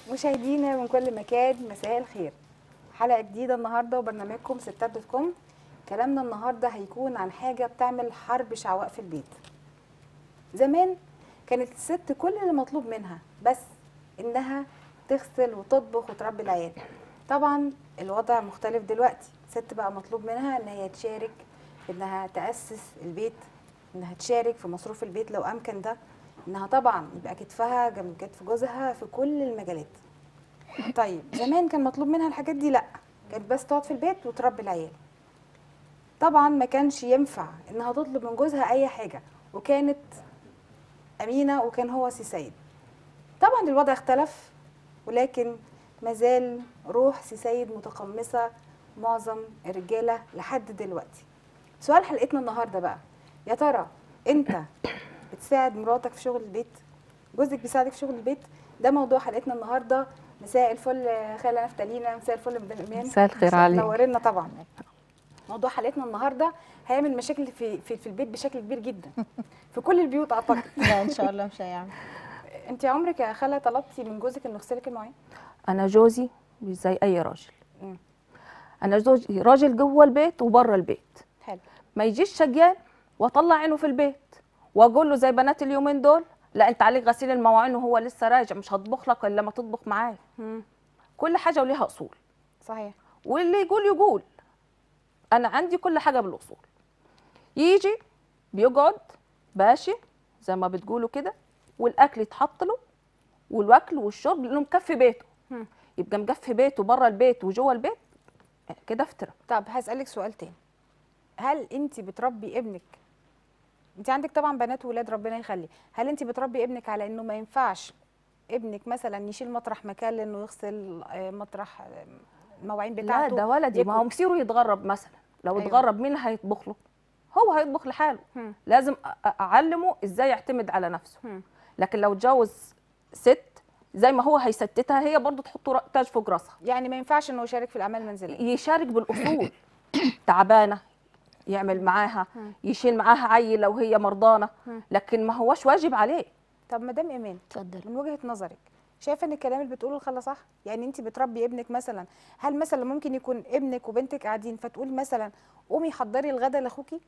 مشاهدينا من كل مكان مساء الخير حلقه جديده النهارده وبرنامجكم ستات دوت كوم كلامنا النهارده هيكون عن حاجه بتعمل حرب شعواء في البيت زمان كانت الست كل اللي مطلوب منها بس انها تغسل وتطبخ وتربي العيال طبعا الوضع مختلف دلوقتي ست بقى مطلوب منها ان هي تشارك انها تاسس البيت انها تشارك في مصروف البيت لو امكن ده انها طبعا يبقى كتفها جنب كتف جوزها في كل المجالات طيب زمان كان مطلوب منها الحاجات دي لا كانت بس تقعد في البيت وتربي العيال طبعا ما كانش ينفع انها تطلب من جوزها اي حاجه وكانت امينه وكان هو سي سيد طبعا الوضع اختلف ولكن مازال روح سي سيد متقمصه معظم الرجاله لحد دلوقتي سؤال حلقتنا النهارده بقى يا ترى انت بتساعد مراتك في شغل البيت جوزك بيساعدك في شغل البيت ده موضوع حلقتنا النهارده مساء الفل خاله نفتالينا مساء الفل مدام ايمان مساء الخير عليك. نورنا طبعا موضوع حلقتنا النهارده هيعمل مشاكل في في, في البيت بشكل كبير جدا في كل البيوت اعتقد لا ان شاء الله مش هيعمل انت عمرك يا خاله طلبتي من جوزك انه يغسلك المواعين انا جوزي مش زي اي راجل مم. انا زوجي راجل جوه البيت وبره البيت حلو ما يجيش شجال واطلع عينه في البيت واقول له زي بنات اليومين دول لا انت عليك غسيل المواعين وهو لسه راجع مش هطبخ لك الا لما تطبخ معايا مم. كل حاجه وليها اصول صحيح واللي يقول يقول انا عندي كل حاجه بالاصول يجي بيقعد باشي زي ما بتقولوا كده والاكل يتحط له والاكل والشرب لانه مكفي بيته مم. يبقى مكفي بيته بره البيت وجوه البيت كده افترى طب هسألك سؤال تاني هل انت بتربي ابنك انت عندك طبعا بنات وولاد ربنا يخلي هل انت بتربي ابنك على انه ما ينفعش ابنك مثلا يشيل مطرح مكان لانه يغسل آه، مطرح آه، المواعين لا بتاعته ده ولدي ما هو يكون- مصيره يتغرب مثلا لو أيوة. اتغرب مين اللي هيطبخ له هو هيطبخ لحاله هم. لازم أ- أ- اعلمه ازاي يعتمد على نفسه هم. لكن لو اتجوز ست زي ما هو هيستتها هي برضو تحط را- تاج فوق راسها يعني ما ينفعش انه يشارك في الاعمال المنزليه يشارك بالاصول تعبانه يعمل معاها هم. يشيل معاها عيل لو هي مرضانه هم. لكن ما هوش واجب عليه طب مدام ايمان اتفضل من وجهه نظرك شايفه ان الكلام اللي بتقوله الخلا صح يعني انت بتربي ابنك مثلا هل مثلا ممكن يكون ابنك وبنتك قاعدين فتقولي مثلا قومي حضري الغدا لاخوكي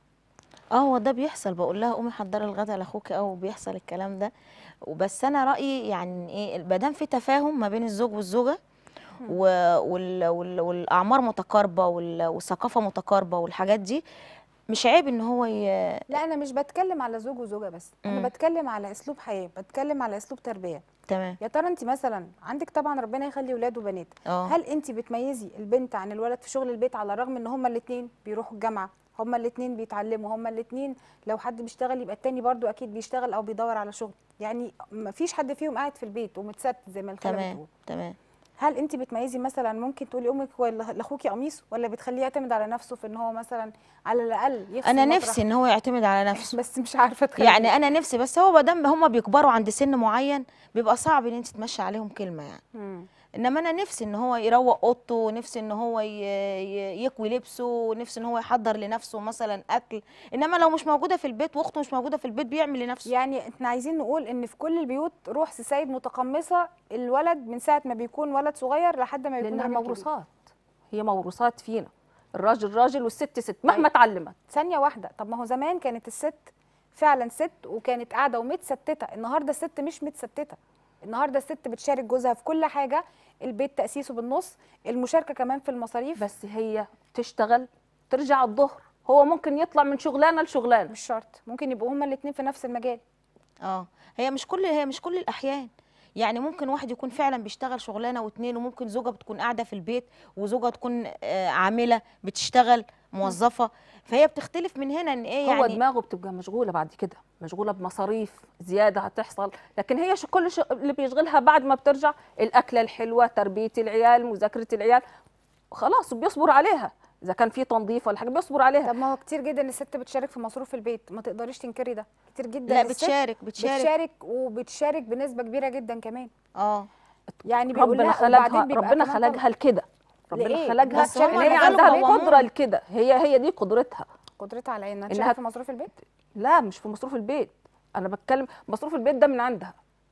اه هو ده بيحصل بقول لها قومي حضري الغدا لاخوك او بيحصل الكلام ده وبس انا رايي يعني ايه ما دام في تفاهم ما بين الزوج والزوجه و... وال... وال... والاعمار متقاربه وال... والثقافه متقاربه والحاجات دي مش عيب ان هو ي... لا انا مش بتكلم على زوج وزوجه بس انا مم. بتكلم على اسلوب حياه بتكلم على اسلوب تربيه تمام يا ترى انت مثلا عندك طبعا ربنا يخلي ولاد وبنات اه هل انت بتميزي البنت عن الولد في شغل البيت على الرغم ان هما الاثنين بيروحوا الجامعه هما الاثنين بيتعلموا هما الاثنين لو حد بيشتغل يبقى التاني برضو اكيد بيشتغل او بيدور على شغل يعني ما فيش حد فيهم قاعد في البيت ومتست زي ما الخاله تمام بتقول تمام هل انت بتميزي مثلا ممكن تقولي امك ولا لاخوكي قميص ولا بتخليه يعتمد على نفسه في ان هو مثلا على الاقل يغسل انا مطرح؟ نفسي ان هو يعتمد على نفسه بس مش عارفه تخليه يعني انا نفسي بس هو ما دام هم بيكبروا عند سن معين بيبقى صعب ان انت تمشي عليهم كلمه يعني مم. انما انا نفسي ان هو يروق اوضته نفسي ان هو ي- ي- يكوي لبسه نفسي ان هو يحضر لنفسه مثلا اكل انما لو مش موجوده في البيت واخته مش موجوده في البيت بيعمل لنفسه يعني احنا عايزين نقول ان في كل البيوت روح سي سيد متقمصه الولد من ساعه ما بيكون ولد صغير لحد ما بيكون لانها راجل كبير. موروثات هي موروثات فينا الراجل راجل والست ست مهما اتعلمت ثانيه واحده طب ما هو زمان كانت الست فعلا ست وكانت قاعده ومتستته النهارده الست مش متستته النهارده الست بتشارك جوزها في كل حاجه البيت تاسيسه بالنص المشاركه كمان في المصاريف بس هي تشتغل ترجع الظهر هو ممكن يطلع من شغلانه لشغلانه مش شرط ممكن يبقوا هما الاثنين في نفس المجال اه هي مش كل هي مش كل الاحيان يعني ممكن واحد يكون فعلا بيشتغل شغلانه واتنين وممكن زوجه بتكون قاعده في البيت وزوجه تكون آه، عامله بتشتغل موظفه فهي بتختلف من هنا ان ايه هو يعني دماغه بتبقى مشغوله بعد كده مشغوله بمصاريف زياده هتحصل لكن هي ش- كل ش... اللي بيشغلها بعد ما بترجع الاكله الحلوه تربيه العيال مذاكره العيال خلاص بيصبر عليها اذا كان في تنظيف ولا حاجه بيصبر عليها طب ما هو كتير جدا الست بتشارك في مصروف البيت ما تقدريش تنكري ده كتير جدا لا الست بتشارك بتشارك بتشارك وبتشارك بنسبه كبيره جدا كمان اه يعني بيقول ربنا لها خلقها وبعدين بيبقى ربنا كمان خلقها لكده ربنا لإيه؟ خلقها بس ان هم هي نزلوا عندها قوامون. القدره لكده هي هي دي قدرتها قدرتها على انها إنها- تشارك في مصروف البيت لا مش في مصروف البيت انا بتكلم مصروف البيت ده من عندها مم.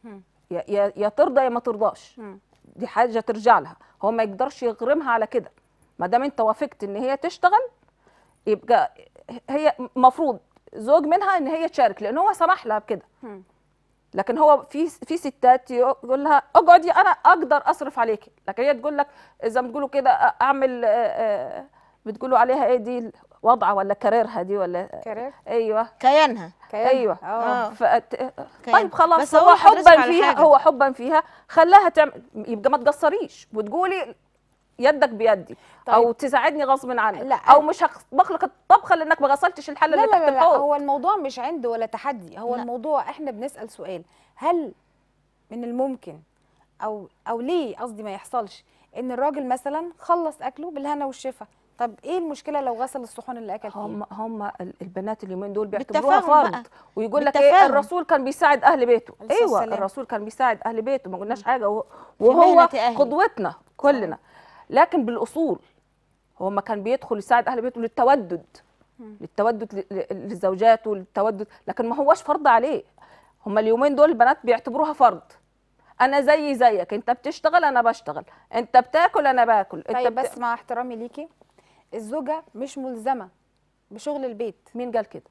يا يا, يا ترضى يا ما ترضاش مم. دي حاجه ترجع لها هو ما يقدرش يغرمها على كده ما دام انت وافقت ان هي تشتغل يبقى هي مفروض زوج منها ان هي تشارك لان هو سمح لها بكده مم. لكن هو في في ستات يقول لها اقعدي انا اقدر اصرف عليكي لكن هي تقول لك زي ما بتقولوا كده اعمل آه، آه، بتقولوا عليها ايه دي وضعها ولا كاريرها دي ولا كارير ايوه كيانها كيان. أيوة. اه فت... كيان. طيب خلاص بس هو أقول لحضرتك حبا على فيها حاجة. هو حبا فيها خلاها تعمل يبقى ما تقصريش وتقولي يدك بيدي طيب. او تساعدني غصب عنك لا، او مش هطبخ لك الطبخه لانك ما غسلتش الحله لا اللي لا تحت لا, لا فوق هو الموضوع مش عند ولا تحدي هو لا. الموضوع احنا بنسأل سؤال هل من الممكن او او ليه قصدي ما يحصلش ان الراجل مثلا خلص اكله بالهنا والشفا طب ايه المشكله لو غسل الصحون اللي اكل فيها هم هم ال- البنات اليومين دول بيعتبروها بالتفاهم فرض بقى. ويقول لك ايه بالتفاهم. الرسول كان بيساعد اهل بيته عليه الصلاة ايوه والسلام. الرسول كان بيساعد اهل بيته ما قلناش حاجه وهو- مهنة وهو أهله. قدوتنا كلنا لكن بالاصول هو ما كان بيدخل يساعد اهل بيته للتودد للتودد ل- ل- لزوجاته للتودد لكن ما هوش فرض عليه هم اليومين دول البنات بيعتبروها فرض انا زي زيك انت بتشتغل انا بشتغل انت بتاكل انا باكل انت طيب بت... بس مع احترامي ليكي الزوجه مش ملزمه بشغل البيت مين قال كده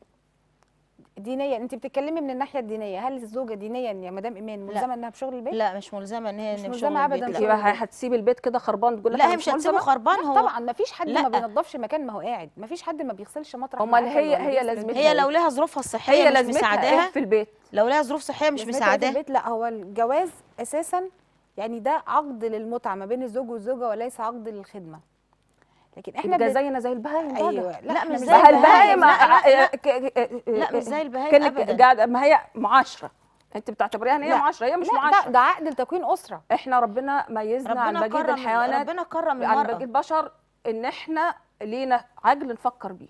دينيا انت بتتكلمي من الناحيه الدينيه هل الزوجه دينيا يا مدام ايمان ملزمه انها بشغل البيت لا مش ملزمه ان هي مش إن ملزمة بشغل أبداً البيت، بشغل لا. يبقى هتسيب البيت كده خربان تقول لك لا أنا هي مش هتسيبه ملزمة؟ خربان هو طبعا ما فيش حد لا. ما بينظفش مكان ما هو قاعد ما فيش حد ما بيغسلش مطرح أمال ما أكل هي- ولا هي بيغسل لازمتها البيت. هي لو لها ظروفها الصحيه هي مش لازمتها مساعداها ايه في البيت لو لها ظروف صحيه مش لازمتها إيه في مساعداها البيت لا هو الجواز اساسا يعني ده عقد للمتعه ما بين الزوج والزوجه وليس عقد للخدمه لكن احنا يبقى بن- زينا زي البهايم بقى. ايوه لا، إحنا مش زي ما هي البهايم. البهايم لا، لا، لا. ك- ك- لا، مش زي البهايم كأنك أبداً. قاعده ما هي معاشره انت بتعتبريها ان هي لا. معاشره هي مش لا ده, معاشره ده عقد لتكوين اسره احنا ربنا ميزنا عن ربنا بقيه كرم الحيوانات ربنا كرم عن المرأة باقي البشر ان احنا لينا عقل نفكر بيه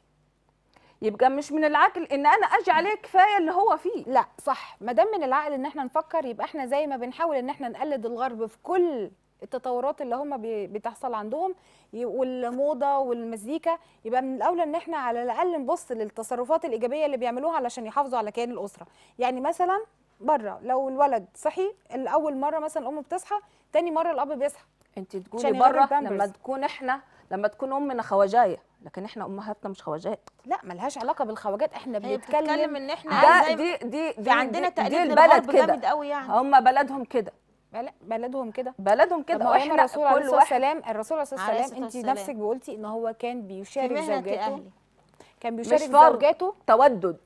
يبقى مش من العقل ان انا اجي عليه كفايه اللي هو فيه لا صح ما دام من العقل ان احنا نفكر يبقى احنا زي ما بنحاول ان احنا نقلد الغرب في كل التطورات اللي هم بي- بتحصل عندهم ي- والموضه والمزيكا يبقى من الاولى ان احنا على الاقل نبص للتصرفات الايجابيه اللي بيعملوها علشان يحافظوا على كيان الاسره يعني مثلا بره لو الولد صحي الاول مره مثلا الام بتصحى تاني مره الاب بيصحى انت تقولي عشان يغير بره البامبرز. لما تكون احنا لما تكون امنا خواجايه لكن احنا امهاتنا مش خواجات لا ملهاش علاقه بالخواجات احنا هي بتتكلم بنتكلم ان احنا ده زي دي دي في دي عندنا دي- تقليد دي للغرب البلد جامد كده قوي يعني هم بلدهم كده بل- بلدهم كده بلدهم طب كده ما هو أيام واحنا الرسول عليه كل الصلاه واحد والسلام الرسول عليه الصلاه عليه والسلام الصلاة انت والسلام. نفسك بقولتي ان هو كان في بيشارك مهنه زوجاته اهلي كان مش بيشارك فرض. زوجاته تودد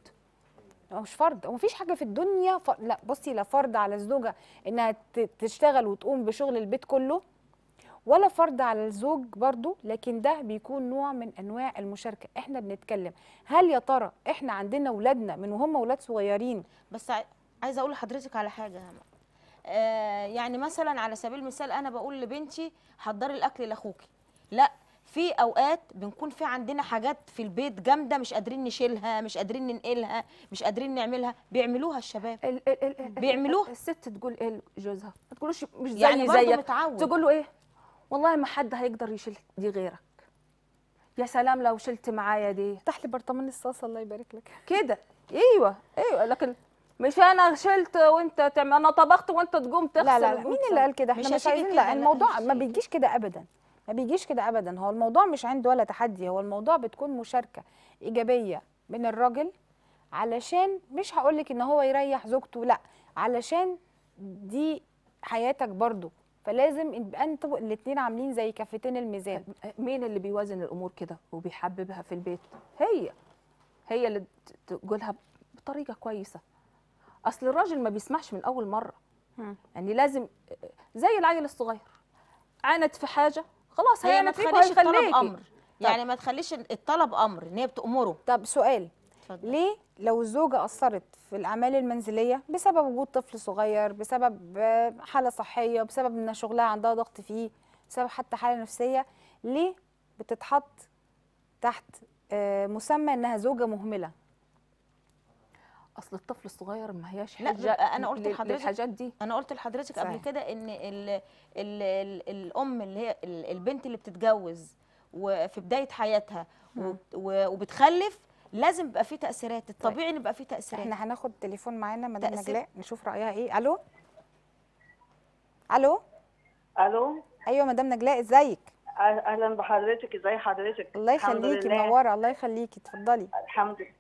هو مش فرض هو مفيش حاجه في الدنيا ف... لا بصي لا فرض على الزوجه انها ت... تشتغل وتقوم بشغل البيت كله ولا فرض على الزوج برضو لكن ده بيكون نوع من انواع المشاركه احنا بنتكلم هل يا ترى احنا عندنا ولادنا من وهم ولاد صغيرين بس عاي- عايزه اقول لحضرتك على حاجه يا هما. آه يعني مثلا على سبيل المثال انا بقول لبنتي حضري الاكل لاخوكي لا في اوقات بنكون في عندنا حاجات في البيت جامده مش قادرين نشيلها مش قادرين ننقلها مش قادرين نعملها بيعملوها الشباب ال ال ال ال- بيعملوها. الست تقول ايه لجوزها ما تقولوش مش زي يعني برضه زيك متعود. تقول له ايه والله ما حد هيقدر يشيل دي غيرك يا سلام لو شلت معايا دي افتح لي برطمان الصلصه الله يبارك لك كده ايوه ايوه لكن مش انا شلت وانت تعمل انا طبخت وانت تقوم تغسل لا لا, لا. وتقوم مين تسوي. اللي قال كده مش احنا مش هتيجي عايزين كده، لا لا، الموضوع مش ما هتيجي. بيجيش كده ابدا ما بيجيش كده ابدا هو الموضوع مش عند ولا تحدي هو الموضوع بتكون مشاركه ايجابيه من الراجل علشان مش هقول لك ان هو يريح زوجته لا علشان دي حياتك برضو فلازم يبقى انتوا الاثنين عاملين زي كفتين الميزان مين اللي بيوازن الامور كده وبيحببها في البيت هي هي اللي ت- تقولها بطريقه كويسه اصل الراجل ما بيسمعش من اول مره مم. يعني لازم زي العيل الصغير عانت في حاجه خلاص هي ما هيعند فيك تخليش الطلب وهيخليكي. امر يعني ما تخليش الطلب امر ان هي بتامره طب سؤال اتفضل. ليه لو الزوجة قصرت في الأعمال المنزلية بسبب وجود طفل صغير بسبب آه، حالة صحية بسبب إن شغلها عندها ضغط فيه بسبب حتى حالة نفسية ليه بتتحط تحت آه، مسمى إنها زوجة مهملة اصل الطفل الصغير ما هياش لا، حجه بيبقى أنا قلت لل- لحضرتك للحاجات دي انا قلت لحضرتك قبل صحيح. كده ان ال ال ال الام اللي هي ال- البنت اللي بتتجوز وفي بدايه حياتها و- و- وبتخلف لازم يبقى في تاثيرات الطبيعي ان يبقى في تاثيرات إحنا هناخد تليفون معانا مدام تأثير. نجلاء نشوف رأيها إيه ألو الو الو ايوه مدام نجلاء ازيك أه- اهلا بحضرتك ازي حضرتك الله الحمد يخليكي لله. منوره الله يخليكي اتفضلي الحمد لله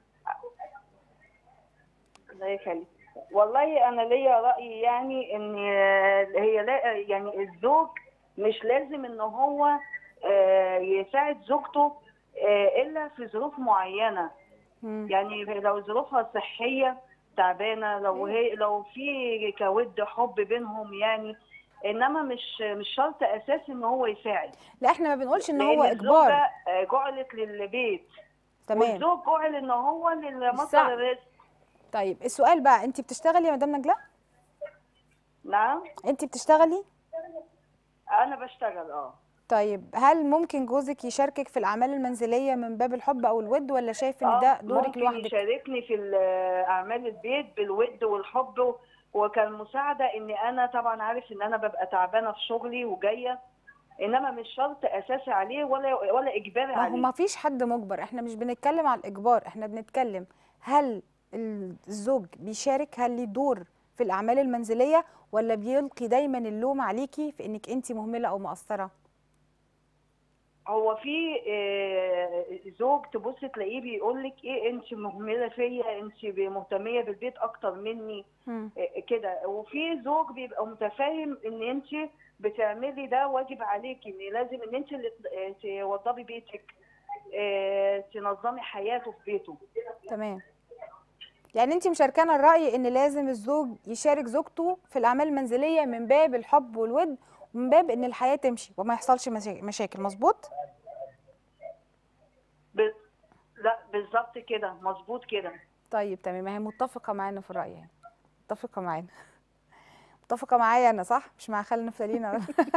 الله يخليك والله انا ليا راي يعني ان هي لا يعني الزوج مش لازم ان هو آه، يساعد زوجته آه، الا في ظروف معينه مم. يعني لو ظروفها صحيه تعبانه لو هي لو في كود حب بينهم يعني انما مش مش شرط اساسي ان هو يساعد لا احنا ما بنقولش ان هو لأن اجبار الزوجة، آه، جعلت للبيت تمام والزوج جعل ان هو للمصدر السعي. الرزق طيب السؤال بقى انت بتشتغلي يا مدام نجلاء نعم انت بتشتغلي انا بشتغل اه طيب هل ممكن جوزك يشاركك في الاعمال المنزليه من باب الحب او الود ولا شايف ان آه، ده دورك ممكن لوحدك يشاركني في ال- اعمال البيت بالود والحب و- وكالمساعده ان انا طبعا عارف ان انا ببقى تعبانه في شغلي وجايه انما مش شرط اساسي عليه ولا ولا اجباري ما هو عليه ما فيش حد مجبر احنا مش بنتكلم على الاجبار احنا بنتكلم هل الزوج بيشارك هل ليه دور في الاعمال المنزليه ولا بيلقي دايما اللوم عليكي في انك انت مهمله او مقصره هو في آه، زوج تبص تلاقيه بيقول لك ايه انت مهمله فيا انت مهتميه بالبيت اكتر مني مم. آه، كده وفي زوج بيبقى متفاهم ان انت بتعملي ده واجب عليكي ان لازم ان انت اللي ت- آه، توضبي بيتك آه، تنظمي حياته في بيته تمام يعني انت مشاركانا الراي ان لازم الزوج يشارك زوجته في الاعمال المنزليه من باب الحب والود ومن باب ان الحياه تمشي وما يحصلش مشا- مشاكل مظبوط ب... لا بالظبط كده مظبوط كده طيب تمام هي متفقه معانا في الراي يعني متفقه معانا متفقه معايا انا صح مش مع خالد نفتالينا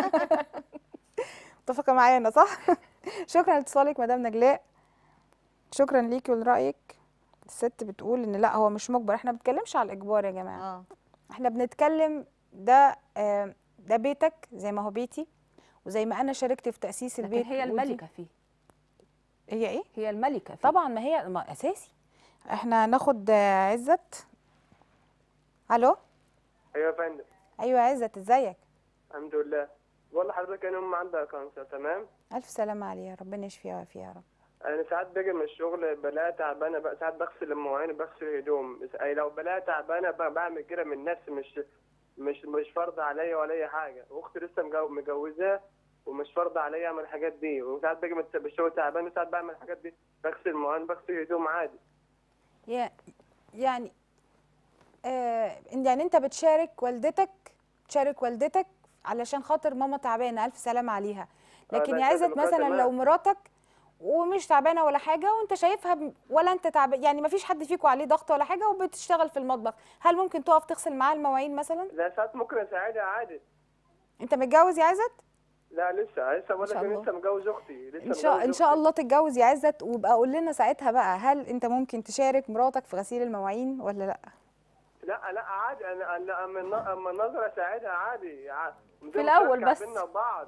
متفقه معايا انا صح شكرا لاتصالك مدام نجلاء شكرا ليكي ولرايك الست بتقول ان لا هو مش مجبر احنا ما بنتكلمش على الاجبار يا جماعه اه احنا بنتكلم ده آه، ده بيتك زي ما هو بيتي وزي ما انا شاركت في تاسيس لكن البيت هي ودي- الملكه فيه هي ايه هي الملكه فيه طبعا ما هي ما اساسي احنا ناخد آه، عزت الو ايوه يا فندم ايوه عزت ازيك الحمد لله والله حضرتك انا ام عندها كانسر تمام الف سلامه عليها ربنا يشفيها ويعافيها يا رب انا ساعات باجي من الشغل بلاقيها تعبانه بقى ساعات بغسل المواعين وبغسل هدوم بس أي لو بلاقيها تعبانه بقى بعمل كده من نفسي مش مش مش فرض عليا ولا اي حاجه واختي لسه مجو- مجوزاه ومش فرض عليا اعمل الحاجات دي وساعات باجي من الشغل تعبان وساعات بعمل الحاجات دي بغسل المواعين بغسل هدوم عادي يا- يعني آه يعني انت بتشارك والدتك تشارك والدتك علشان خاطر ماما تعبانه الف سلامه عليها آه، لكن بس يا عزت أنا مثلا مقدم لو معاك. مراتك ومش تعبانه ولا حاجه وانت شايفها ب- ولا انت تعبان يعني ما فيش حد فيكم عليه ضغط ولا حاجه وبتشتغل في المطبخ هل ممكن تقف تغسل معاها المواعين مثلا لا ساعات ممكن اساعدها عادي انت متجوز يا عزت لا لسه لسه بقول شاء لك الله. لسه مجوز اختي لسه ان شاء مجوز ان شاء أختي. الله تتجوز يا عزت وابقى قول لنا ساعتها بقى هل انت ممكن تشارك مراتك في غسيل المواعين ولا لا لا لا عادي انا انا من من نظره اساعدها عادي ع- في الأول مشاركة بس. بينا وبعض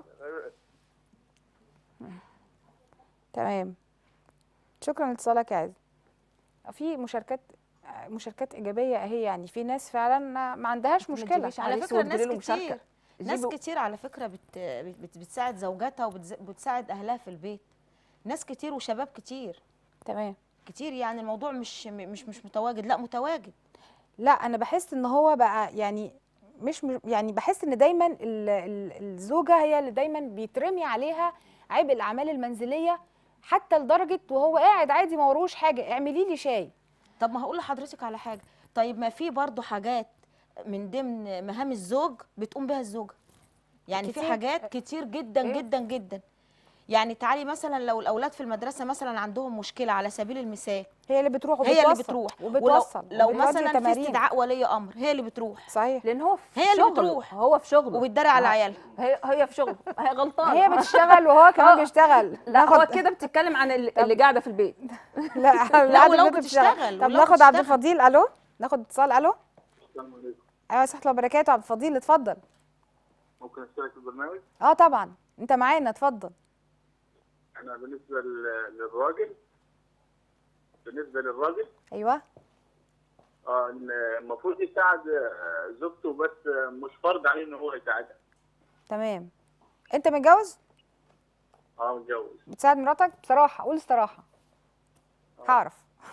تمام شكرا لاتصالك يا عز في مشاركات مشاركات ايجابيه اهي يعني في ناس فعلا ما عندهاش ما مشكله تجيبيش على عريس فكره وتجيبي ناس له مشاركة. كتير ناس جيبوا- كتير على فكره بت بت بتساعد زوجاتها وبتساعد اهلها في البيت ناس كتير وشباب كتير تمام كتير يعني الموضوع مش مش مش متواجد لا متواجد لا انا بحس ان هو بقى يعني مش مش- يعني بحس ان دايما ال- ال- الزوجه هي اللي دايما بيترمي عليها عبء الاعمال المنزليه حتى لدرجه وهو قاعد عادي ما وروش حاجه اعملي لي شاي طب ما هقول لحضرتك على حاجه طيب ما في برضو حاجات من ضمن مهام الزوج بتقوم بها الزوجه يعني في كتير. حاجات كتير جدا إيه؟ جدا جدا يعني تعالي مثلا لو الاولاد في المدرسه مثلا عندهم مشكله على سبيل المثال هي اللي بتروح هي اللي وبتوصل بتروح وبتوصل ولو لو وبتودي مثلا في تمارين. استدعاء ولي امر هي اللي بتروح صحيح لان هو في هي اللي شغله بتروح. هو في شغله وبتداري على ما- عيالها هي هي في شغله هي غلطانه هي بتشتغل وهو كمان آه. بيشتغل لا هو ناخد- كده بتتكلم عن ال- اللي قاعده في البيت لا لا عادي ولو البنت بتشتغل طب ولو ناخد عبد بتشتغل. الفضيل الو ناخد اتصال الو ايوه صحة الله وبركاته عبد الفضيل اتفضل ممكن اشترك في البرنامج اه طبعا انت معانا اتفضل انا بالنسبه لل- للراجل بالنسبه للراجل ايوه اه إن المفروض يساعد آه، زوجته بس آه، مش فرض عليه ان هو يساعدها تمام انت متجوز اه متجوز بتساعد مراتك بصراحه قول الصراحه هعرف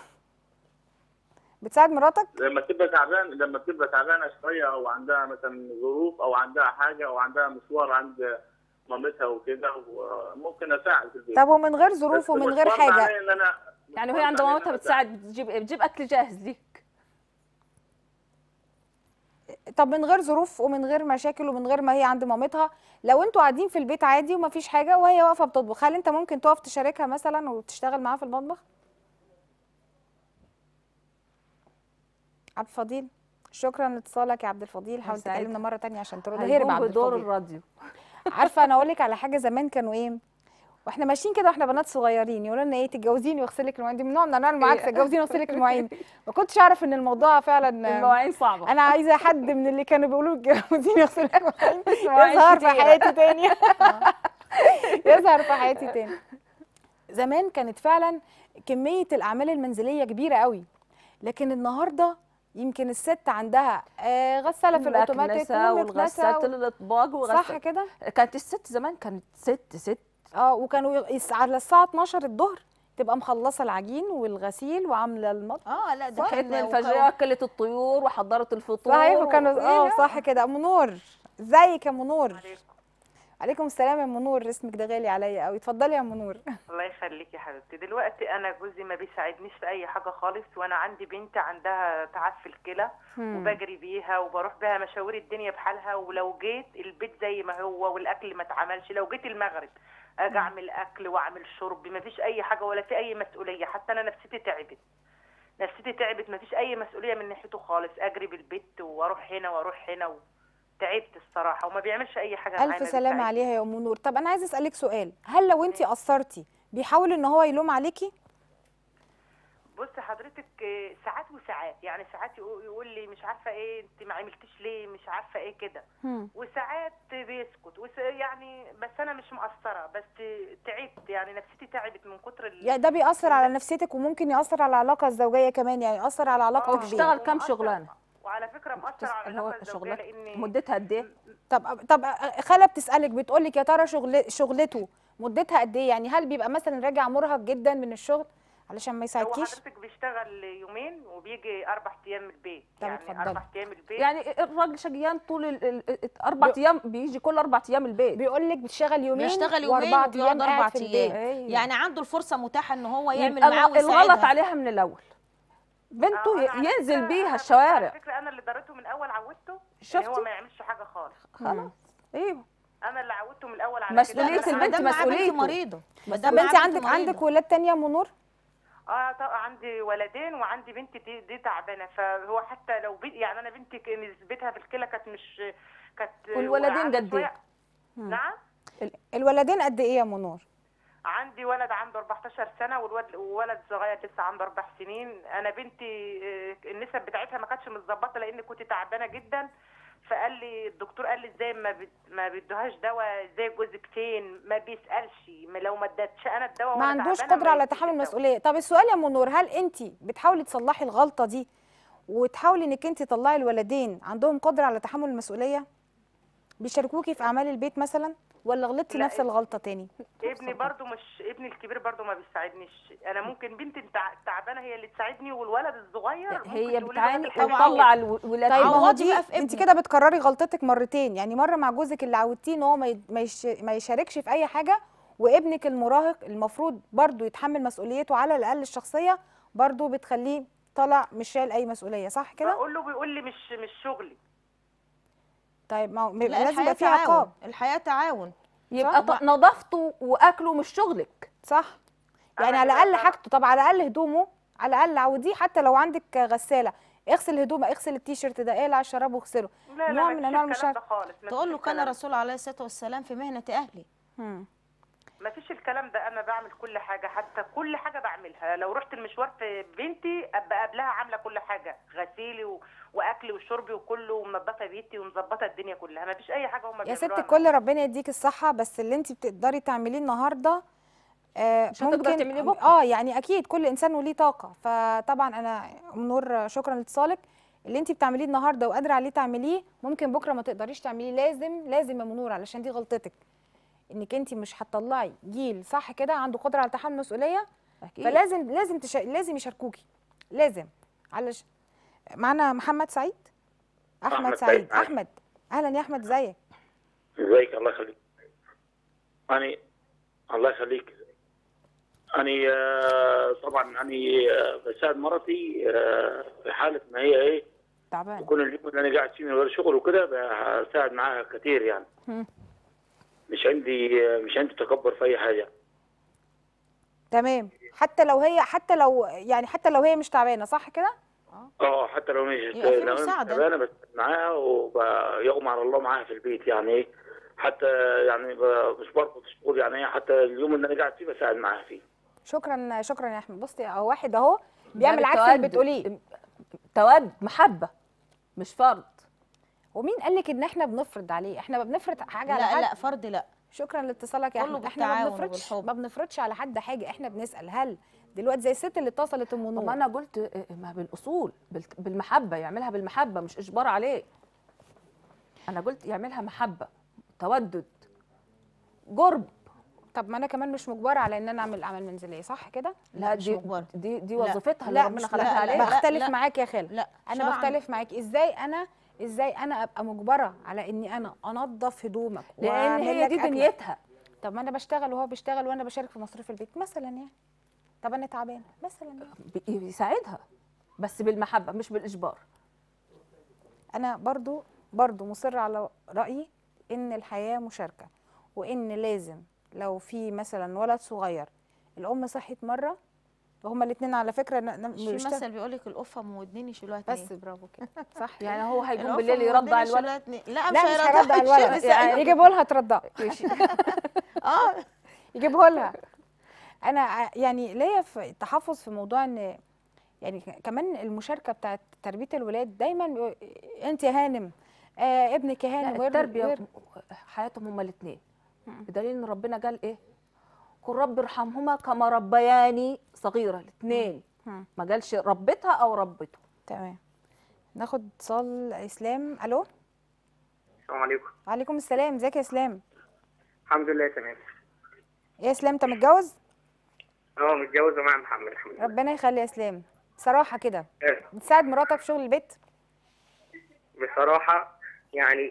بتساعد مراتك لما تبقى تعبان لما تبقى تعبانه شويه او عندها مثلا ظروف او عندها حاجه او عندها مشوار عند مامتها وكده وممكن اساعد في البيت طب ومن غير بس ظروف ومن مش غير فرض حاجه عليا إن أنا مش يعني فرض وهي عند عليا إن مامتها أنا بتساعد بتجيب إيه؟ بتجيب اكل جاهز ليك طب من غير ظروف ومن غير مشاكل ومن غير ما هي عند مامتها لو انتوا قاعدين في البيت عادي ومفيش حاجه وهي واقفه بتطبخ هل انت ممكن تقف تشاركها مثلا وتشتغل معاها في المطبخ عبد الفضيل شكرا لاتصالك يا عبد الفضيل حاول هساعدها. تكلمنا مره تانية عشان ترد هرب هيقوم عبد بدور الفضيل الراديو عارفه انا اقول لك على حاجه زمان كانوا ايه واحنا ماشيين كده واحنا بنات صغيرين يقولوا لنا ايه تتجوزيني واغسل لك المواعين دي من نوع من انواع المعاكسه تتجوزيني واغسل لك المواعين ما كنتش اعرف ان الموضوع فعلا المواعين صعبه انا عايزه حد من اللي كانوا بيقولوا اتجوزيني واغسل لك المواعين مواعين يظهر في كتيرة. حياتي تاني يظهر في حياتي تاني زمان كانت فعلا كميه الاعمال المنزليه كبيره قوي لكن النهارده يمكن الست عندها آه، غساله في الاوتوماتيك المكنسه ومكنسة والغسالة و- الاطباق صح وغسالة كده كانت الست زمان كانت ست ست اه وكانوا يس- على الساعه 12 الظهر تبقى مخلصه العجين والغسيل وعامله المطبخ اه لا ده صحيت كان من وك- الفجر اكلت الطيور وحضرت الفطور صحيح وكانوا و- اه إيه؟ صح كده ام نور ازيك يا ام نور عليكم عليكم السلام يا ام نور اسمك ده غالي عليا قوي اتفضلي يا ام نور الله يخليك يا حبيبتي دلوقتي انا جوزي ما بيساعدنيش في اي حاجه خالص وانا عندي بنت عندها تعب في الكلى وبجري بيها وبروح بيها مشاوير الدنيا بحالها ولو جيت البيت زي ما هو والاكل ما اتعملش لو جيت المغرب اجي اعمل اكل واعمل شرب ما فيش اي حاجه ولا في اي مسؤوليه حتى انا نفسيتي تعبت نفسيتي تعبت ما فيش اي مسؤوليه من ناحيته خالص اجري بالبيت واروح هنا واروح هنا و... تعبت الصراحه وما بيعملش اي حاجه معايا، الف ما سلامه بيساعدنيش. عليها يا ام نور طب انا عايزه اسالك سؤال هل لو انت قصرتي بيحاول ان هو يلوم عليكي بص حضرتك آه، ساعات وساعات يعني ساعات يقو- يقول لي مش عارفه ايه انت ما عملتيش ليه مش عارفه ايه كده وساعات بيسكت وس يعني بس انا مش مقصره بس تعبت يعني نفسيتي تعبت من كتر ال... يعني ده بيأثر على نفسيتك وممكن يأثر على العلاقه الزوجيه كمان يعني يأثر على علاقتك بيه بتشتغل كام ومأثر- شغلانه وعلى فكره مؤثر على اللي هو العلاقه الزوجيه شغلانه لان مدتها قد ايه طب طب خاله بتسالك بتقول لك يا ترى شغل شغلته مدتها قد ايه يعني هل بيبقى مثلا راجع مرهق جدا من الشغل علشان ما هو يساعدكيش حضرتك بيشتغل يومين وبيجي اربع ايام من البيت طب يعني اتفضلي. اربع ايام من البيت يعني الراجل شقيان طول ال- ال- ال- اربع بي- ايام بيجي كل اربع ايام البيت بيقول لك بتشتغل يومين بيشتغل يومين واربع وبيقعد ايام اربع قاعد في البيت ايام أيوة. يعني عنده الفرصه متاحه ان هو يعمل يبقى معاه الغلط ويساعدها عليها من الاول بنته آه، أنا على ينزل فكرة- بيها أنا- الشوارع على فكره انا اللي ضريته من الاول عودته ان شفتي؟ هو ما يعملش حاجه خالص خلاص ايوه انا اللي عودته من الاول على مسؤولية كده. لا، بس البنت ما دام معاه بنت مسؤوليته. مريضه ما طب دام انت معاه عندك بنت عندك مريضة. ولاد تانية يا ام نور اه طبعا عندي ولدين وعندي بنت دي, دي تعبانه فهو حتى لو بي يعني انا بنتي ك- نسبتها في الكلى كانت مش كانت والولدين وقعدت قد ايه؟ شوية- نعم الولدين قد ايه يا ام نور عندي ولد عنده 14 سنه والولد وولد صغير لسه عنده اربع سنين انا بنتي آه، النسب بتاعتها ما كانتش متظبطه لان كنت تعبانه جدا فقال لي الدكتور قال لي ازاي ما بت... ما بيدوهاش دواء زي جوزك فين ما بيسالش ما لو ما ادتش انا الدواء ما وأنا عندوش تعبانة قدره ما على يديش تحمل الدواء. المسؤوليه طب السؤال يا ام نور هل انت بتحاولي تصلحي الغلطه دي وتحاولي انك انت تطلعي الولدين عندهم قدره على تحمل المسؤوليه بيشاركوكي في اعمال البيت مثلا ولا غلطتي لا، نفس الغلطه تاني ابني برضو مش ابني الكبير برضو ما بيساعدنيش انا ممكن بنتي التع- التعبانه هي اللي تساعدني والولد الصغير ممكن هي تقولي بتعاني الولد الحلو وتطلع الولاد طيب ما هو عوضي دي بقى في انت ابنك. كده بتكرري غلطتك مرتين يعني مره مع جوزك اللي عودتيه ان هو ما ي- ما يش- ما يشاركش في اي حاجه وابنك المراهق المفروض برضو يتحمل مسؤوليته على الاقل الشخصيه برضو بتخليه طالع مش شايل اي مسؤوليه صح كده بقول له بيقول لي مش مش شغلي طيب ما هو بيبقى لا لازم الحياه يبقى فيه تعاون عقاب الحياه تعاون يبقى ط- نظافته واكله مش شغلك صح يعني أنا على الاقل دلوقتي- حاجته طب على الاقل هدومه على الاقل عوديه حتى لو عندك غساله اغسل هدومه اغسل التيشيرت ده اقلع الشراب واغسله لا لا نوع ما من فيش انواع الكلام المشاعر ده خالص ما تقول فيش له كان الكلام- الرسول عليه الصلاه والسلام في مهنه اهلي مم. ما فيش الكلام ده انا بعمل كل حاجه حتى كل حاجه بعملها لو رحت المشوار في بنتي ابقى قبلها عامله كل حاجه غسيلي و... واكلي وشربي وكله ومنظفه بيتي ومظبطه الدنيا كلها ما فيش اي حاجه هم يا ست الكل ربنا يديك الصحه بس اللي انت بتقدري تعمليه النهارده آه، مش هتقدر تعمليه بكرة. اه يعني اكيد كل انسان وليه طاقه فطبعا انا ام نور شكرا لاتصالك اللي انت بتعمليه النهارده وقادره عليه تعمليه ممكن بكره ما تقدريش تعمليه لازم لازم يا ام نور علشان دي غلطتك انك انت مش هتطلعي جيل صح كده عنده قدره على تحمل المسؤوليه اكيد فلازم لازم تش... لازم يشاركوكي لازم علش معانا محمد سعيد احمد, أحمد سعيد سعيد. احمد اهلا يا احمد ازيك ازيك الله يخليك أنا الله يخليك أنا آه، طبعا أنا آه، بساعد مرتي آه، في حالة ما هي إيه تعبان يكون اليوم اللي أنا قاعد فيه من غير شغل وكده بساعد معاها كتير يعني مم. مش عندي آه، مش عندي تكبر في أي حاجة تمام حتى لو هي حتى لو يعني حتى لو هي مش تعبانه صح كده اه حتى لو مش يبقى في لو أنا مساعدة. انا بس معاها ويغمى على الله معاها في البيت يعني ايه حتى يعني ب- مش بربط الشغل يعني ايه حتى اليوم اللي انا قاعد فيه بساعد معاها فيه شكرا شكرا يا احمد بصي اهو واحد اهو ده بيعمل عكس اللي بالتود- بتقوليه تود محبه مش فرض ومين قال لك ان احنا بنفرض عليه احنا ما بنفرض حاجه على حد لا لا فرد لا شكرا لاتصالك يا كله احمد احنا ما بالتعاون بنفرضش وبالحب. ما بنفرضش على حد حاجه احنا بنسال هل دلوقتي زي الست اللي اتصلت ام طب نور ما انا قلت إيه، ما بالاصول بال- بالمحبه يعملها بالمحبه مش اجبار عليه انا قلت يعملها محبه تودد قرب طب ما انا كمان مش مجبره على ان انا اعمل اعمال منزليه صح كده لا مش دي مجبرة. دي دي لا. وظيفتها اللي لا ربنا مش خلقها لا، لا، عليها لا. بختلف معاك يا خالد لا انا شرعاً. بختلف معاك ازاي انا ازاي انا ابقى مجبره على اني انا انظف هدومك لان وأعمل هي لك دي أكلك؟ دنيتها طب ما انا بشتغل وهو بيشتغل وانا بشارك في مصروف البيت مثلا يعني طب انا تعبانه مثلا يعني. بي- يساعدها بس بالمحبه مش بالاجبار انا برضو برضو مصره على رايي ان الحياه مشاركه وان لازم لو في مثلا ولد صغير الام صحت مره وهما الاثنين على فكره ن- ن- مش في بيشتغل- مثل بيقول لك القفه ام ودنين يشيلوها اتنين بس برافو كده صح يعني هو هيقوم القفة بالليل أم يرضع ودنين الولد يشيلوها اتنين. لا لا مش هيرضع، هيرضع الولد يشيل- يعني يجيبوا لها ترضع اه يجيبه لها انا ع- يعني ليا في تحفظ في موضوع ان يعني ك- كمان المشاركه بتاعت تربيه الولاد دايما بيقول- انت يا هانم آه ابنك يا هانم لا ويرضى- التربيه وير- حياتهم هما الاثنين بدليل ان ربنا قال ايه قل رب ارحمهما كما ربياني صغيره الاثنين مم. ما قالش ربتها او ربته تمام ناخد اتصال اسلام الو السلام عليكم وعليكم السلام ازيك يا اسلام الحمد لله تمام ايه يا اسلام انت متجوز اه متجوزه مع محمد الحمد لله ربنا يخلي يا اسلام بصراحه كده آه، بتساعد مراتك في شغل البيت بصراحه يعني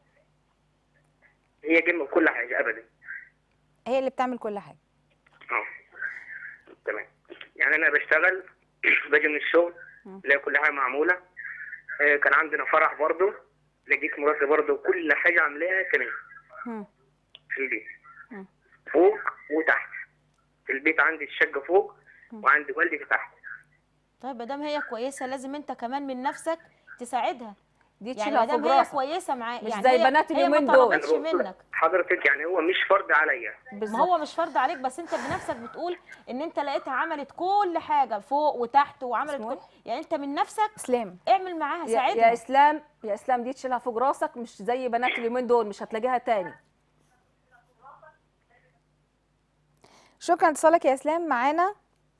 هي جنب كل حاجه ابدا هي اللي بتعمل كل حاجه اه تمام يعني انا بشتغل باجي من الشغل الاقي كل حاجه معموله آه، كان عندنا فرح برضه لقيت مراتي برضه كل حاجه عاملاها تمام مم. في البيت مم. فوق وتحت في البيت عندي الشقه فوق وعندي والدتي تحت طيب ما دام هي كويسه لازم انت كمان من نفسك تساعدها دي يعني تشيلها ما فوق دام هي راسك كويسه معاه مش يعني زي هي بنات هي اليومين ما دول. طلبتش أنا بقول منك حضرتك يعني هو مش فرض عليا ما بالظبط هو مش فرض عليك بس انت بنفسك بتقول ان انت لقيتها عملت كل حاجه فوق وتحت وعملت اسمه كل يعني انت من نفسك اسلام اعمل معاها يا, يا ساعدها اسلام يا اسلام دي تشيلها فوق راسك مش زي بنات اليومين دول مش هتلاقيها تاني شكرا اتصالك يا اسلام معانا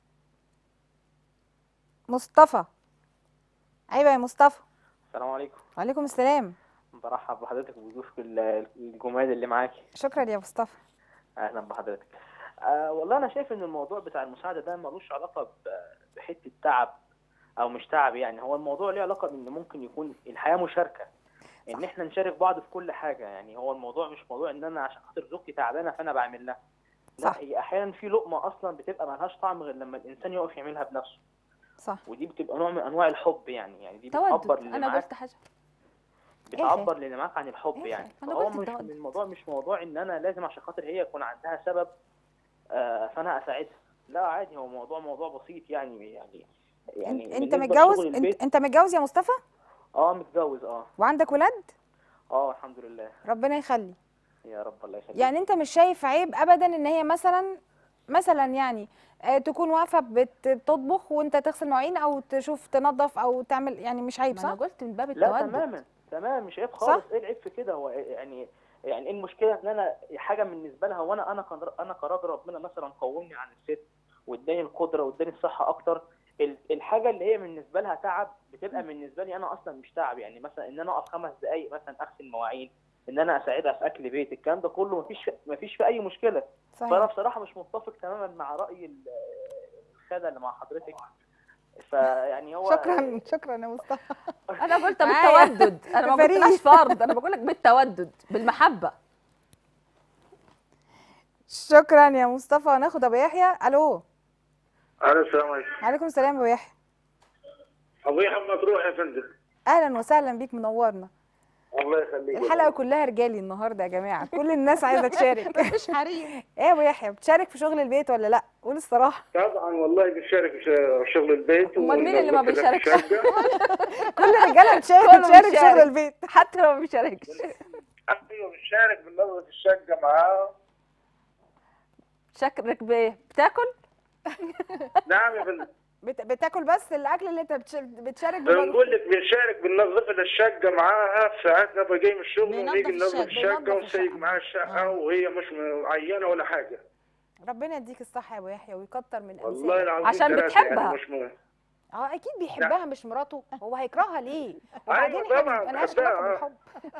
مصطفى ايوه يا مصطفى السلام عليكم وعليكم السلام برحب بحضرتك وبضيوفك ال- الجمال اللي معاكي شكرا يا مصطفى اهلا بحضرتك أه والله انا شايف ان الموضوع بتاع المساعده ده ملوش علاقه ب- بحته تعب او مش تعب يعني هو الموضوع ليه علاقه بان ممكن يكون الحياه مشاركه ان احنا نشارك بعض في كل حاجه يعني هو الموضوع مش موضوع ان انا عشان خاطر زوجتي تعبانه فانا بعمل لها لا صح. هي احيانا في لقمه اصلا بتبقى ملهاش طعم غير لما الانسان يقف يعملها بنفسه صح ودي بتبقى نوع من انواع الحب يعني يعني دي تودد بتعبر اللي انا معاك قلت حاجه بتعبر للي معاك عن الحب إيه يعني أنا فهو قلت مش التودد. الموضوع مش موضوع ان انا لازم عشان خاطر هي يكون عندها سبب آه فانا اساعدها لا عادي هو موضوع موضوع بسيط يعني يعني يعني انت بالنسبة متجوز لشغل انت, البيت انت متجوز يا مصطفى اه متجوز اه وعندك ولاد اه الحمد لله ربنا يخلي يا رب الله يخليك يعني انت مش شايف عيب ابدا ان هي مثلا مثلا يعني آه، تكون واقفه بت- بتطبخ وانت تغسل مواعين او تشوف تنظف او تعمل يعني مش عيب ما انا صح قلت من باب لا التودد تماما تمام مش عيب صح؟ خالص ايه العيب في كده هو يعني يعني ايه المشكله ان انا حاجه بالنسبه لها وانا انا كان- انا كراجل ربنا مثلا قومني عن الست واداني القدره واداني الصحه اكتر ال- الحاجه اللي هي بالنسبه لها تعب بتبقى بالنسبه لي انا اصلا مش تعب يعني مثلا ان انا اقف خمس دقائق مثلا اغسل مواعين ان انا اساعدها في اكل بيت الكلام ده كله مفيش مفيش في اي مشكله فانا صحيح بصراحه مش متفق تماما مع راي ال- الخاله اللي مع حضرتك فيعني هو شكرا شكرا يا مصطفى انا قلت معايا. بالتودد انا ما فريق. قلتلهاش فرض انا بقول لك بالتودد بالمحبه شكرا يا مصطفى ناخد ابو يحيى الو الو السلام عليكم عليكم السلام ابو يحيى ابو يحيى مطروح يا فندم اهلا وسهلا بيك منورنا الله يخليك الحلقه كلها رجالي النهارده يا جماعه كل الناس عايزه تشارك مفيش حريم ايه يا ابو يحيى بتشارك في شغل البيت ولا لا قول الصراحه طبعا والله بيشارك في شغل البيت أمال مين اللي ما ونظافة بيشاركش؟ الشقة. كل الرجاله بتشارك كله بتشارك بيشارك. شغل البيت حتى لو ما بيشاركش ايوه بيشارك بنظافة الشقة معاه شكرك بايه بتاكل نعم يا فندم بت... بتاكل بس الاكل اللي انت بتش... بتشارك بالموضوع بنقول لك بنشارك بننظف الشقة معاها في ساعات نبقى جاي من الشغل بينظف ونيجي ننظف الشقة، الشقة بينظف ونسيق الشقة. معاها الشقة وهي مش معينة ولا حاجة ربنا يديك الصحه يا ابو يحيى ويكتر من والله امثالك العظيم عشان ثلاثة بتحبها. يعني مش م... اه اكيد بيحبها مش مراته هو هيكرهها ليه وبعدين أيوة احنا طبعاً، ما لناش بحبها، علاقه آه. بالحب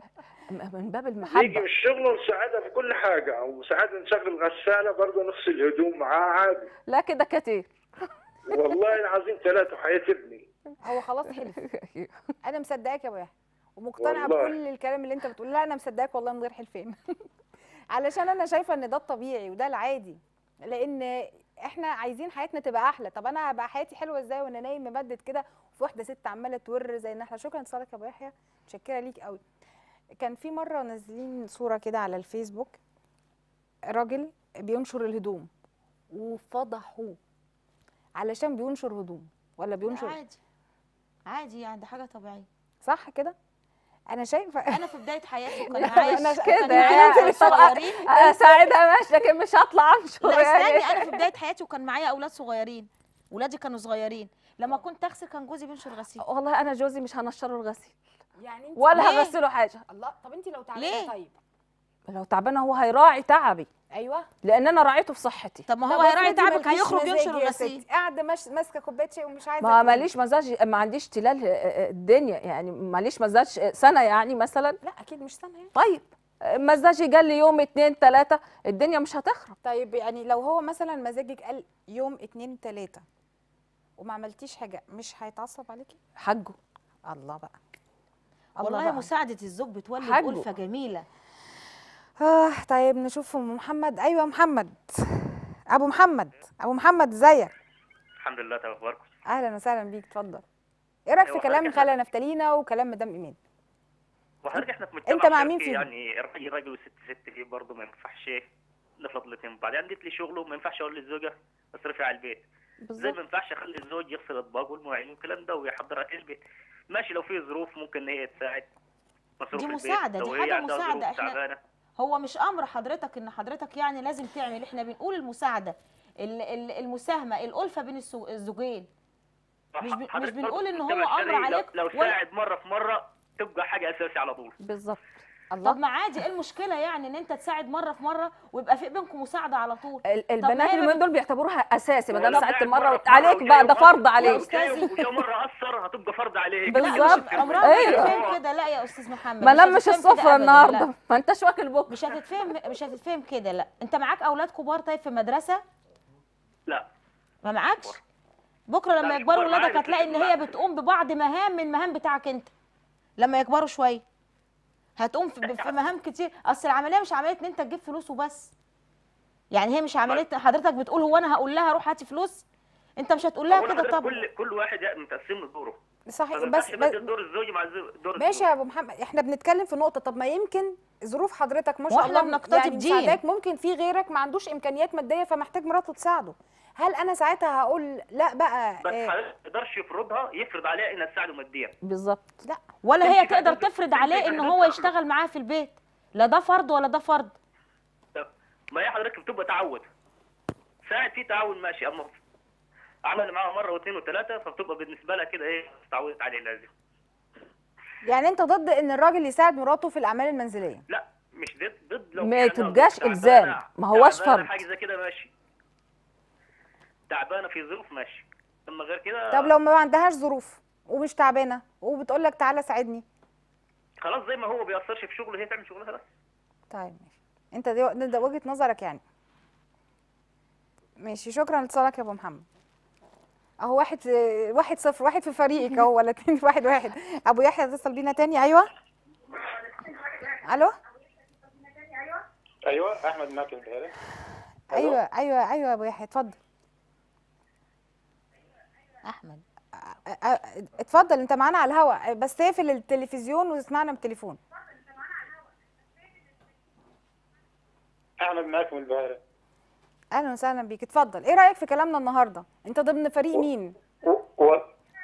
م- من باب نيجي المحبه من الشغل ونساعدها في كل حاجة وساعات نشغل غسالة برضه نغسل هدوم معاها عادي لا كده كتير والله العظيم ثلاثة وحياة ابني هو خلاص حلف انا مصدقاك يا ابو يحيى ومقتنعه والله. بكل الكلام اللي انت بتقوله لا انا مصدقاك والله من غير حلفين علشان انا شايفه ان ده الطبيعي وده العادي لان احنا عايزين حياتنا تبقى احلى طب انا هبقى حياتي حلوه ازاي وانا نايم ممدد كده وفي واحده ست عماله تور زي النحله شكرا اتصالك يا ابو يحيى متشكره ليك قوي كان في مره نازلين صوره كده على الفيسبوك راجل بينشر الهدوم وفضحوه علشان بينشر هدوم ولا بينشر عادي عادي يعني ده حاجه طبيعيه صح كده انا شايفه انا في بدايه حياتي وكان معايا أنا كان كده معايا يعني أولاد طبعا صغيرين اساعدها ماشي لكن مش هطلع انشر لا يعني استني انا في بدايه حياتي وكان معايا اولاد صغيرين ولادي كانوا صغيرين لما كنت اغسل كان جوزي بينشر غسيل والله انا جوزي مش هنشره الغسيل يعني انت ولا ليه؟ هغسله حاجه الله طب انت لو ليه؟ تعبانه طيب لو تعبانه هو هيراعي تعبي ايوه لان انا راعيته في صحتي طب ما طب هو هيراعي افرضي تعبك مالكيش هيخرج مزاج ينشر يا الغسيل ستي، قاعده مش ماسكه كوبايه شاي ومش عايزه ما تقومي. ماليش مزاج ما عنديش تلال آه، آه، الدنيا يعني ماليش مزاج آه، سنه يعني مثلا لا اكيد مش سنه يعني طيب آه، مزاجي جال لي يوم اتنين تلاته الدنيا مش هتخرب طيب يعني لو هو مثلا مزاجك قال يوم اتنين تلاته وما عملتيش حاجه مش هيتعصب عليكي حجه الله بقى والله بقى. مساعده الزوج بتولد حجه. ألفة جميله اه طيب نشوف ام محمد ايوه محمد ابو محمد ابو محمد ازيك الحمد لله تمام اخباركم اهلا وسهلا بيك اتفضل ايه رايك في أيوة، كلام حضرتك خاله نفتالينا وكلام مدام ايمان وحضرتك احنا في مجتمع أنت مع مين شرقي فيهم؟ يعني الراجل راجل والست ست فيه برضه ما ينفعش نفرض الاثنين بعدين جيت لي شغله ما ينفعش اقول للزوجه اصرفي على البيت زي بالظبط ما ينفعش اخلي الزوج يغسل الاطباق والمواعين والكلام ده ويحضر اكل البيت ماشي لو في ظروف ممكن ان هي تساعد مصروف دي البيت مساعدة، لو دي هي حاجة عندها مساعدة، ظروف إحنا- تعبانه هو مش امر حضرتك ان حضرتك يعني لازم تعمل احنا بنقول المساعده ال- ال- المساهمه الالفه بين السو- الزوجين مش ب- حضرتك مش بنقول برضه إن في هو المجتمع أمر الشرقي لو- عليك لو ولا- ساعد مره في مره تبقى حاجه اساسي على طول بالظبط طب ما عادي ايه المشكله يعني ان انت تساعد مره في مره ويبقى في بينكم مساعده على طول ال- ما البنات هي اليومين دول بيعتبروها اساسي ما دام ولو ساعدت ساعد مره في عليك وجاي بقى ده وقصر- فرض عليك أستاذي. وجاي مره اثر هتبقى فرض عليك بالظبط. لا بالظبط. مش عمرها ما أيوة. هتتفهم كده لا يا استاذ محمد ما مش لمش هتتفهم كده السفره أبداً، لا. النهارده ما انتش واكل بكره مش هتتفهم مش هتتفهم كده لا انت معاك اولاد كبار طيب في مدرسه لا ما معكش بكره لا، لما مش يكبروا كبار معايا، ولادك بس هتلاقي ان لا. هي بتقوم ببعض مهام من مهام بتاعك انت لما يكبروا شويه هتقوم في, في مهام كتير اصل العمليه مش عمليه ان انت تجيب فلوس وبس يعني هي مش عمليه حضرتك بتقول هو انا هقول لها روح هاتي فلوس انت مش هتقول لها أقول كده لحضرتك طب كل كل واحد يعني متقسم له دوره صحيح فما بس, ينفعش بس بدل دور الزوج مع الزو- دور ماشي الزوج. يا ابو محمد احنا بنتكلم في نقطه طب ما يمكن ظروف حضرتك ما شاء وإحنا الله بنقتدي يعني بدين. مساعداك ممكن في غيرك ما عندوش امكانيات ماديه فمحتاج مراته تساعده هل انا ساعتها هقول لا بقى بس آه حضرتك ما تقدرش يفرضها يفرض عليها انها تساعده ماديا بالظبط لا ولا انت هي تقدر كده- تفرض انت عليه كده ان بتدخل. هو يشتغل معاها في البيت لا ده فرض ولا ده فرض طب ما هي حضرتك بتبقى تعود ساعد في تعاون ماشي اما عمل معاها مره واثنين وثلاثه فبتبقى بالنسبه لها كده ايه اتعودت عليه لازم يعني انت ضد ان الراجل يساعد مراته في الاعمال المنزليه لا مش ضد ضد لو ما في عندها تبقاش ظروف إلزام، تعبانة- ما هواش تعبانة فرض. حاجه زي كده ماشي تعبانه في ظروف ماشي اما غير كده طب لو ما عندهاش ظروف ومش تعبانه وبتقول لك تعالى ساعدني خلاص زي ما هو بيأثرش في شغله هي تعمل شغلها بس طيب ماشي انت دي ده وجهه نظرك يعني ماشي شكرا لاتصالك يا ابو محمد اهو واحد واحد صفر واحد في فريقك اهو ولا اتنين في واحد واحد ابو يحيى اتصل بينا تاني ايوه الو ايوه احمد معك البهاري ايوه ايوه ايوه يا ابو يحيى اتفضل احمد أ- أ- اتفضل انت معانا على الهوا بس اقفل التلفزيون واسمعنا من التليفون احمد معك من البهاري اهلا وسهلا بيك اتفضل ايه رايك في كلامنا النهارده انت ضمن فريق مين و...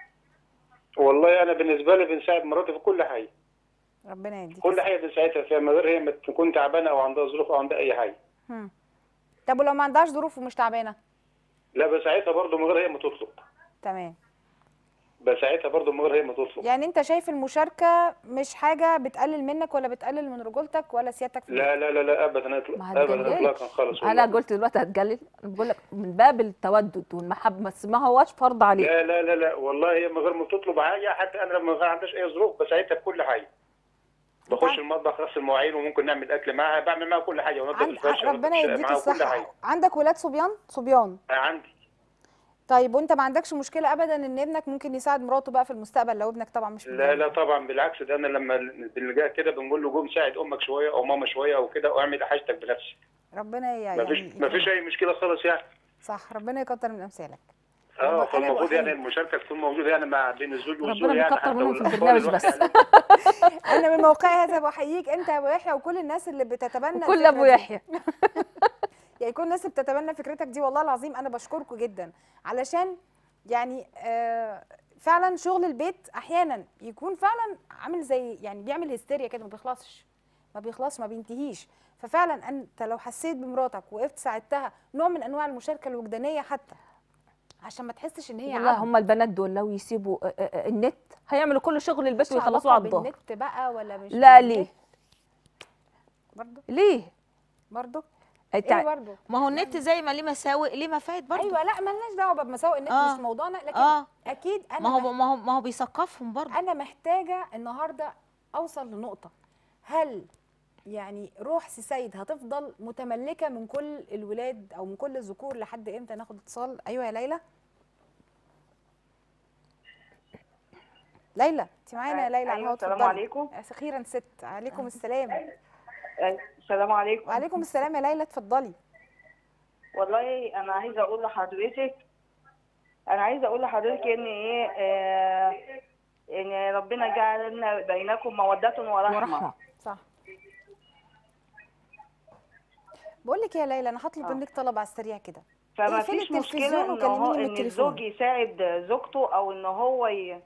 والله انا بالنسبه لي بنساعد مراتي في كل حاجه ربنا يديك كل حاجه بنساعدها فيها من غير هي ما تكون تعبانه او عندها ظروف او عندها اي حاجه هم. طب ولو ما عندهاش ظروف ومش تعبانه لا بساعدها برضه من غير هي ما تطلب تمام بساعدها برضه من غير هي ما تطلب يعني انت شايف المشاركه مش حاجه بتقلل منك ولا بتقلل من رجولتك ولا سيادتك في لا لا لا لا ابدا ما اطلاقا ابدا هتجللش اطلاقا خالص انا والله. قلت دلوقتي هتجلل انا بقول لك من باب التودد والمحبه بس ما هواش فرض عليك لا لا لا لا والله هي من غير ما تطلب حاجه حتى انا لما ما عندهاش اي ظروف بساعدها في كل حاجه بخش المطبخ اغسل مواعين وممكن نعمل اكل معاها بعمل معاها كل حاجه ونضف عن... الفرش ربنا ونضف يديك معاها كل الصحه حاجه عندك ولاد صبيان صبيان عندي طيب وانت ما عندكش مشكله ابدا ان ابنك ممكن يساعد مراته بقى في المستقبل لو ابنك طبعا مش لا متجوز. لا طبعا بالعكس ده انا لما بنلقاه كده بنقول له قوم ساعد امك شويه او ماما شويه او كده واعمل حاجتك بنفسك ربنا يعني ما فيش ما فيش اي مشكله خالص يعني صح ربنا يكتر من امثالك اه أنا فالمفروض بحيي- يعني المشاركه تكون موجوده يعني مع بين الزوج والزوجه ربنا يعني بيكتر حتى منهم في والأطفال البرنامج الواحد بس يعني- انا من موقعي هذا بحييك انت يا ابو يحيى وكل الناس اللي بتتبنى كل الفكرة ابو دي. يحيى يعني كل الناس اللي بتتبنى فكرتك دي والله العظيم انا بشكركم جدا علشان يعني آه فعلا شغل البيت احيانا يكون فعلا عامل زي يعني بيعمل هستيريا كده ما بيخلصش ما بيخلصش ما بينتهيش ففعلا انت لو حسيت بمراتك وقفت ساعدتها نوع من انواع المشاركه الوجدانيه حتى عشان ما تحسش ان هي والله عبء. هم البنات دول لو يسيبوا آه، آه، النت هيعملوا كل شغل البيت مش ويخلصوه علاقة على الظهر بالنت بقى ولا مش لا بالنت؟ ليه برضه ليه برضه أنت- ايه برضه ما هو النت زي ما ليه مساوئ ليه مفايد برضه ايوه لا مالناش دعوه بمساوئ النت آه. مش موضوعنا لكن آه. اكيد انا ما هو مح- ما هو ما هو بيثقفهم برضه انا محتاجه النهارده اوصل لنقطه هل يعني روح سي سيد هتفضل متملكه من كل الولاد او من كل الذكور لحد امتى ناخد اتصال ايوه يا ليلى ليلى انت معانا يا ليلى على أيوة، الهوا السلام اتفضلي. عليكم. اخيرا ست عليكم السلام السلام عليكم وعليكم السلام يا ليلى اتفضلي والله انا عايزه اقول لحضرتك انا عايزه اقول لحضرتك ان ايه آه ان ربنا جعلنا بينكم موده ورحمه, ورحمه صح بقول لك يا ليلى انا هطلب آه. منك طلب على السريع كده فما اقفلي فيش التلفزيون مشكله ان وكلميني هو من ان التليفون. الزوج يساعد زوجته او ان هو ي...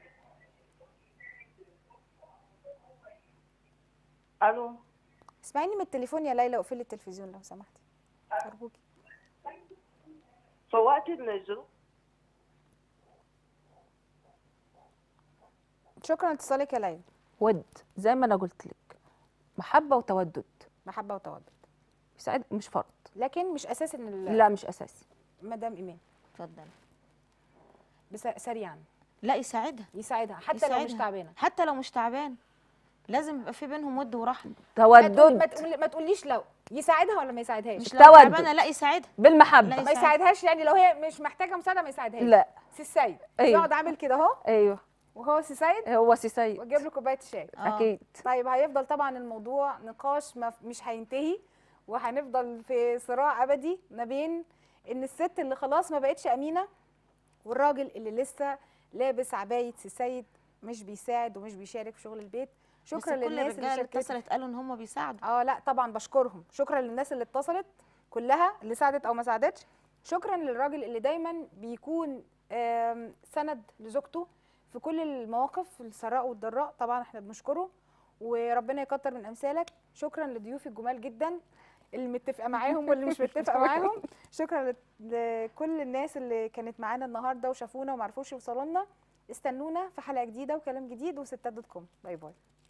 الو اسمعيني من التليفون يا ليلى واقفلي التلفزيون لو سمحتي ارجوكي في وقت الظروف شكرا لاتصالك يا ليلى ود زي ما انا قلت لك محبه وتودد محبه وتودد يساعد مش فرض لكن مش اساس ان ال- لا مش اساسي مدام ايمان اتفضل بس سريعا لا يساعدها يساعدها حتى لو مش يساعدها. تعبانه حتى لو مش تعبان لازم يبقى في بينهم ود ورحمه ما تقولي- ما تودد تقولي- ما تقوليش لو يساعدها ولا ما يساعدهاش مش لو تعبانه تودد لا يساعدها بالمحبه لا ما يساعدهاش يعني لو هي مش محتاجه مساعده ما يساعدهاش لا سي السيد أيوة. يقعد عامل كده اهو ايوه وهو سي سيد هو سي سيد واجيب له كوبايه الشاي آه. اكيد طيب هيفضل طبعا الموضوع نقاش ما مش هينتهي وهنفضل في صراع ابدي ما بين ان الست اللي خلاص ما بقتش امينه والراجل اللي لسه لابس عبايه سي سيد مش بيساعد ومش بيشارك في شغل البيت شكرا بس كل للناس اللي الرجاله اللي شاركت اتصلت قالوا ان هم بيساعدوا اه لا طبعا بشكرهم شكرا للناس اللي اتصلت كلها اللي ساعدت او ما ساعدتش شكرا للراجل اللي دايما بيكون آم، سند لزوجته في كل المواقف السراء والضراء طبعا احنا بنشكره وربنا يكتر من امثالك شكرا لضيوفي الجمال جدا اللي متفقه معاهم واللي مش متفقه معاهم شكرا لت- لكل الناس اللي كانت معانا النهارده وشافونا وما عرفوش يوصلوا لنا استنونا في حلقه جديده وكلام جديد وستات دوت كوم باي باي